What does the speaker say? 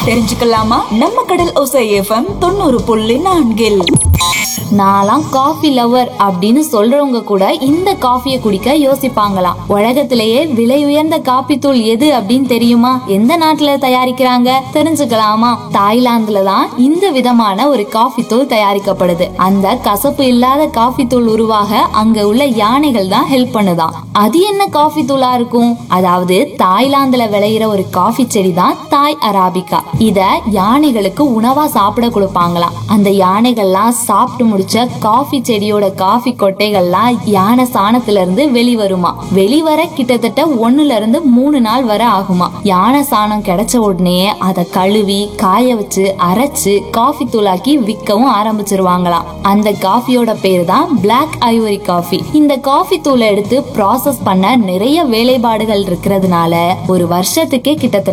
தெரிஞ்சுக்கலாமா நம்ம கடல் ஒசை எஃப்எம் தொண்ணூறு புள்ளி நான்கில் நான்லாம் காஃபி லவர் அப்படின்னு சொல்றவங்க கூட இந்த காஃபியை குடிக்க யோசிப்பாங்களாம் உலகத்திலேயே விலை உயர்ந்த காபி தூள் எது அப்படின்னு தெரியுமா எந்த நாட்டுல தயாரிக்கிறாங்க தெரிஞ்சுக்கலாமா தாய்லாந்துல தான் இந்த விதமான ஒரு காஃபி தூள் தயாரிக்கப்படுது அந்த கசப்பு இல்லாத காஃபி தூள் உருவாக அங்க உள்ள யானைகள் தான் ஹெல்ப் பண்ணுதாம் அது என்ன காஃபி தூளா இருக்கும் அதாவது தாய்லாந்துல விளையிற ஒரு காஃபி செடி தான் தாய் அராபிகா இத யானைகளுக்கு உணவா சாப்பிட கொடுப்பாங்களாம் அந்த யானைகள்லாம் சாப்பிட்டு முடிச்ச காஃபி செடியோட காஃபி கொட்டைகள்லாம் யானை சாணத்துல இருந்து வெளிவருமா வெளிவர கிட்டத்தட்ட ஒண்ணுல இருந்து மூணு நாள் வரை ஆகுமா யானை சாணம் கிடைச்ச உடனே அதை கழுவி காய வச்சு அரைச்சு காஃபி தூளாக்கி விற்கவும் ஆரம்பிச்சிருவாங்களாம் அந்த காஃபியோட பேரு தான் பிளாக் ஐவரி காஃபி இந்த காஃபி தூளை எடுத்து ப்ராசஸ் பண்ண நிறைய வேலைப்பாடுகள் இருக்கிறதுனால ஒரு வருஷத்துக்கே கிட்டத்தட்ட